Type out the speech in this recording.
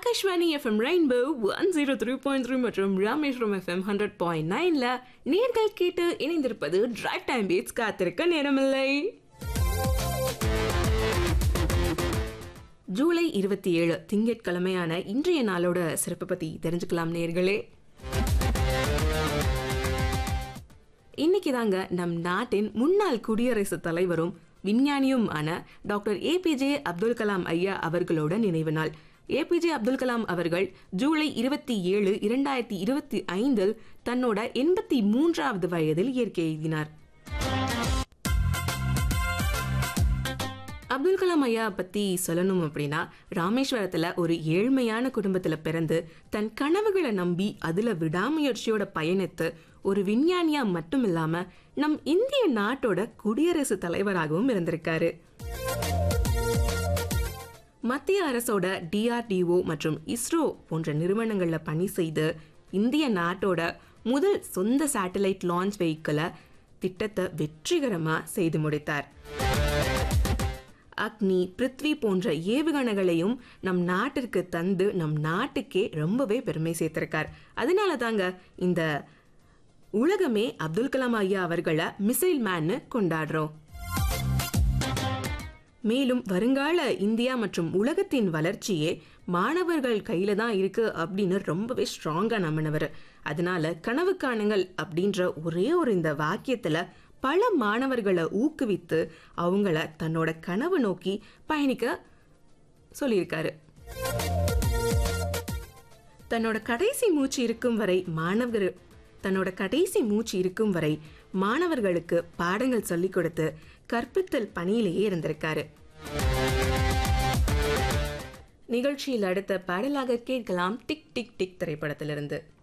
Akashvani FM Rainbow one zero three point three மற்றும் Rameswaram FM hundred point நைன்ல நேர்கள் கேட்டு இணைந்திருப்பது டிரைவ் டைம் பீட்ஸ் காத்திருக்க நேரமில்லை ஜூலை இருபத்தி ஏழு திங்கட்கிழமையான இன்றைய நாளோட சிறப்பு பத்தி தெரிஞ்சுக்கலாம் நேர்களே இன்னைக்கு தாங்க நம் நாட்டின் முன்னாள் குடியரசுத் தலைவரும் விஞ்ஞானியும் ஆன டாக்டர் ஏபிஜே அப்துல் கலாம் ஐயா அவர்களோட நினைவு நாள் ஏபிஜே அப்துல் கலாம் அவர்கள் ஜூலை இருபத்தி ஏழு இரண்டாயிரத்தி இருபத்தி ஐந்தில் தன்னோட எண்பத்தி மூன்றாவது வயதில் இயற்கை எழுதினார் அப்துல் கலாம் ஐயா பத்தி சொல்லணும் அப்படின்னா ராமேஸ்வரத்துல ஒரு ஏழ்மையான குடும்பத்துல பிறந்து தன் கனவுகளை நம்பி அதுல விடாமுயற்சியோட பயணித்து ஒரு விஞ்ஞானியா மட்டும் இல்லாம நம் இந்திய நாட்டோட குடியரசுத் தலைவராகவும் இருந்திருக்காரு மத்திய அரசோட டிஆர்டிஓ மற்றும் இஸ்ரோ போன்ற நிறுவனங்கள்ல பணி செய்து இந்திய நாட்டோட முதல் சொந்த சேட்டலைட் லான்ச் வெஹிக்கிளை திட்டத்தை வெற்றிகரமா செய்து முடித்தார் அக்னி பிருத்வி போன்ற ஏவுகணைகளையும் நம் நாட்டிற்கு தந்து நம் நாட்டுக்கே ரொம்பவே பெருமை சேர்த்திருக்கார் அதனால தாங்க இந்த உலகமே அப்துல் கலாம் ஐயா அவர்களை மிசைல் மேன்னு கொண்டாடுறோம் மேலும் வருங்கால இந்தியா மற்றும் உலகத்தின் வளர்ச்சியே மாணவர்கள் கையில தான் இருக்கு அப்படின்னு ரொம்பவே ஸ்ட்ராங்கா நம்பினவர் அதனால கனவு காணுங்கள் அப்படின்ற ஒரே ஒரு இந்த வாக்கியத்துல பல மாணவர்களை ஊக்குவித்து அவங்கள தன்னோட கனவு நோக்கி பயணிக்க சொல்லியிருக்காரு தன்னோட கடைசி மூச்சு இருக்கும் வரை மாணவர் தன்னோட கடைசி மூச்சு இருக்கும் வரை மாணவர்களுக்கு பாடங்கள் சொல்லிக் கொடுத்து கற்பித்தல் பணியிலேயே இருந்திருக்காரு நிகழ்ச்சியில் அடுத்த பாடலாக கேட்கலாம் டிக் டிக் டிக் திரைப்படத்திலிருந்து